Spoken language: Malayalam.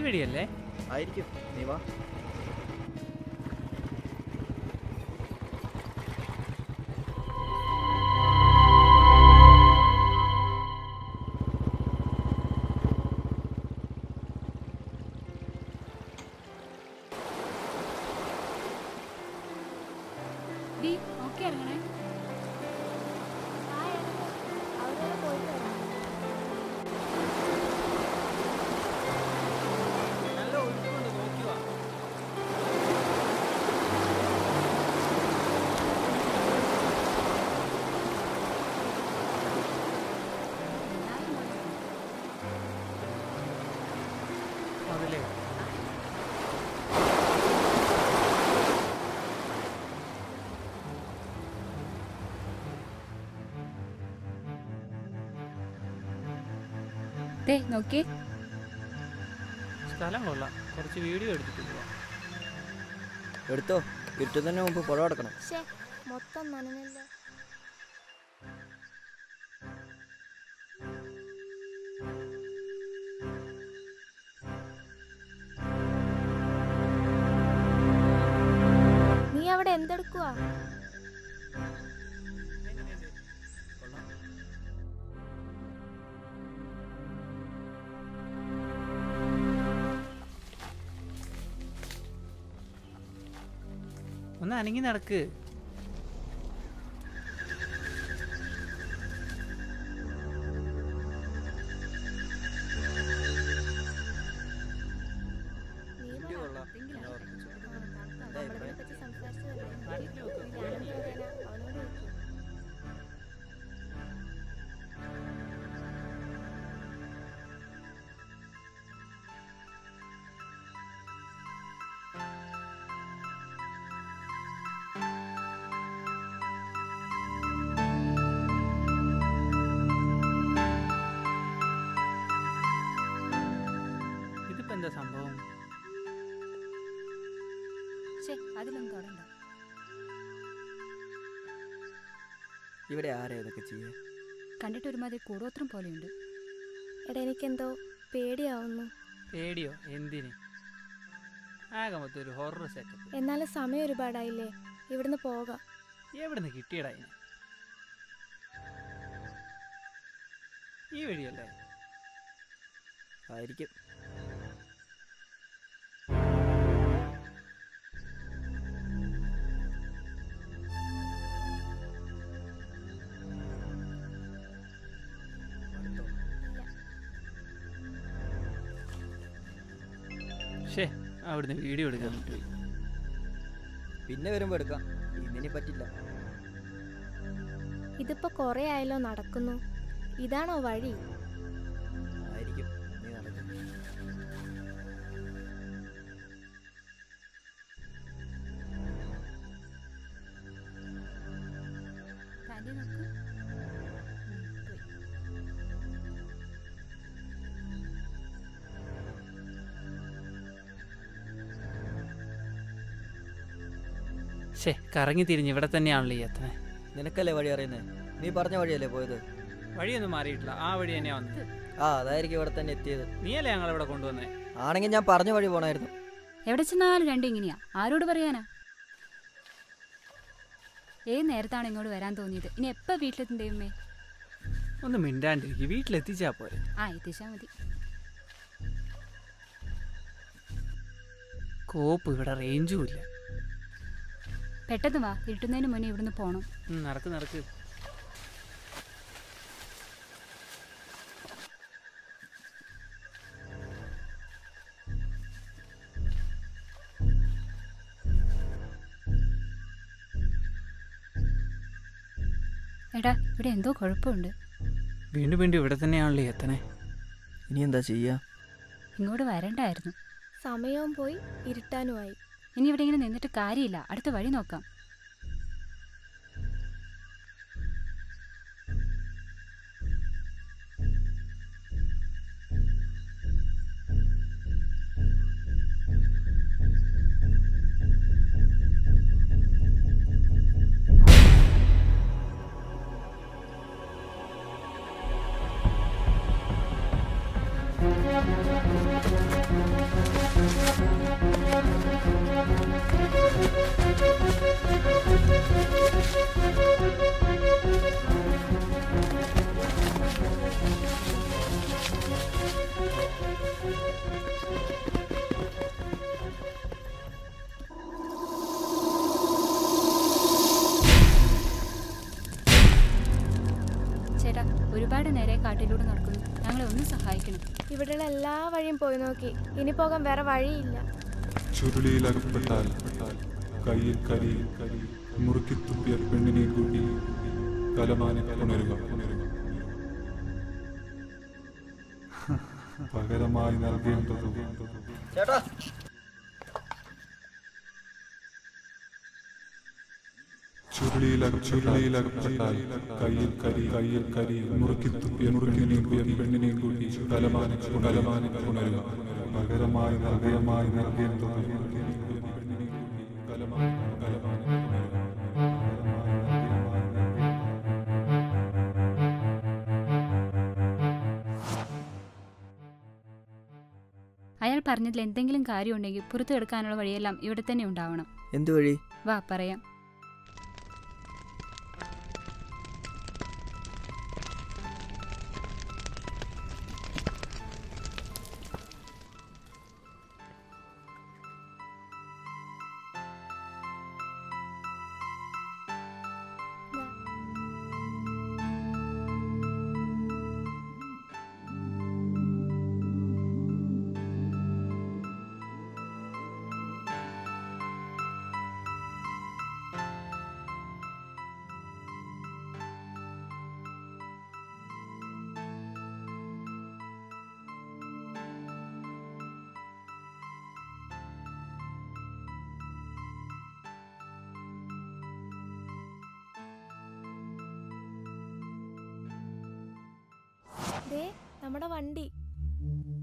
വഴിയല്ലേ ആയിരിക്കും നീ വാ ഡി ഓക്കെ ഇറങ്ങണേ നല്ല ഒഴുക്കുണ്ട് നോക്കി വാ അതിലേ ദേ നോക്കിയേ സ്ഥലം കൊള്ളാം കുറച്ച് വീഡിയോ എടുത്തിട്ട് പോവാം എടുത്തോ ഇരുട്ടുന്നതിന് മുമ്പ് പുഴ കിടക്കണം ശ്ശേ, മൊത്തം നനഞ്ഞല്ലോ നീ അവിടെ എന്തെടുക്കുവാ ഒന്ന് അനങ്ങി നടക്ക് നീ വീഡിയോ പറ. കൊള്ളാം എന്തെങ്കിലും ഞാൻ ആവട്ടെ. ഉറപ്പിച്ചു. ആ, തണുത്ത. എന്താ നമ്മളിതിനെ അഭിപ്രായം? പറ്റി സംസാരിച്ചതല്ലേ. നാട്ടിൽ വെക്ക്. ഇനി ഞാനെന്ത് പറയാനാ? അവനോട് ചോദിക്ക്. ഇതിപ്പോ എന്താ സംഭവം ശേ അതിലൊന്നും തൊടണ്ട ഇവിടെ ആരാ ഇതൊക്കെ ചെയ്യാ കണ്ടിട്ട് ഒരുമാതിരി കൂടോത്രം പോലെയുണ്ട് എടാ എനിക്കെന്തോ പേടിയാവുന്നു പേടിയോ എന്തിന് ആകെ മൊത്തം ഒരു ഹൊറർ സെറ്റപ്പ് എന്നാലും സമയം ഒരുപാടായില്ലേ ഇവിടുന്ന് പോകാം എവിടുന്ന് കിട്ടിയടാ ഇതിന് ഈ വഴിയല്ലേ ആയിരിക്കും ഷേ അവിടുന്ന് വീഡിയോ എടുക്കാൻ പറ്റുമോ പിന്നെ വരുമ്പോ എടുക്കാം ഇന്നിനി പറ്റില്ല ഇതിപ്പോ കൊറേ ആയല്ലോ നടക്കുന്നു ഇതാണോ വഴി ആയിരിക്കും നീ നടക്കും തന്നെ നോക്ക് ഉം, പോയി. ഷേ കറങ്ങി തിരിഞ്ഞ് ഇവിടെ തന്നെയാണല്ലോ ഈ എത്തണേ നിനക്കല്ലേ വഴി അറിയുന്നേ നീ പറഞ്ഞ വഴിയല്ലേ പോയത് വഴിയൊന്നും മാറിയിട്ടില്ല ആ വഴി തന്നെയാ വന്നത് ആ അതായിരിക്കും ഇവിടെ തന്നെ എത്തിയത് നീയല്ലേ ഞങ്ങൾ ഇവിടെ കൊണ്ടുവന്നേ ആണെങ്കിൽ ഞാൻ പറഞ്ഞ വഴി പോണായിരുന്നു എവിടെ ചെന്നാലും രണ്ടും ഇങ്ങനെയാ ആരോട് പറയാനാ ഏത് നേരത്താണ് ഇങ്ങോട്ട് വരാൻ തോന്നിയത് ഇനി എപ്പോ വീട്ടിലെത്തും ദൈവമേ ഒന്ന് മിണ്ടാണ്ടിരിക്കും വീട്ടിലെത്തിച്ചാ പോരെ ആ എത്തിച്ചാ മതി കോപ്പ് ഇവിടെ റേഞ്ചും ഇല്ല പെട്ടെന്ന് വാ ഇരുട്ടുന്നതിന് മുന്നേ ഇവിടുന്ന് പോണം ഉം, നടക്ക് നടക്ക് എടാ ഇവിടെ എന്തോ കുഴപ്പമുണ്ട് വീണ്ടും വീണ്ടും ഇവിടെ തന്നെയാണല്ലോ ഈ എത്തണേ ഇനി എന്താ ചെയ്യാ ഇങ്ങോട്ട് വരണ്ടായിരുന്നു സമയവും പോയി ഇരുട്ടാനുമായി ഇനി ഇവിടെ ഇങ്ങനെ നിന്നിട്ട് കാര്യമില്ല അടുത്ത വഴി നോക്കാം ആ ചേട്ടാ ഒരുപാട് നേരെ കാട്ടിലൂടെ നടക്കുന്നു ഞങ്ങളെ ഒന്ന് സഹായിക്കണം ഇവിടെയുള്ള എല്ലാ വഴിയും പോയി നോക്കി ഇനി പോകാൻ വേറെ വഴിയില്ല ചുരുളിയിലകപ്പെട്ടാൽ കയ്യിൽ കരി മുറുക്കി തുപ്പിയ പെണ്ണിനെ കൂട്ടി കലമാനെ ഉണരുക പകരമായി നൽകേണ്ടത് ചേട്ടാ ചുരുളിയിലക ചുരുളിയിലകപ്പെട്ടാൽ കയ്യിൽ കരി കയ്യിൽ കരി മുറുക്കി തുപ്പിയ പെണ്ണിനെ കൂട്ടി പെണ്ണിനെ കൂട്ടി കലമാനെ കലമാനെ ഉണരുക പകരമായി നൽകയമായി നൽകേണ്ടത് കലമാനെ കലമാനെ അയാൾ പറഞ്ഞതിൽ എന്തെങ്കിലും കാര്യമുണ്ടെങ്കിൽ പുറത്തു കിടക്കാനുള്ള വഴിയെല്ലാം ഇവിടെ തന്നെ ഉണ്ടാവണം എന്ത് വഴി വാ പറയാം ദാ. ദേ നമ്മുടെ വണ്ടി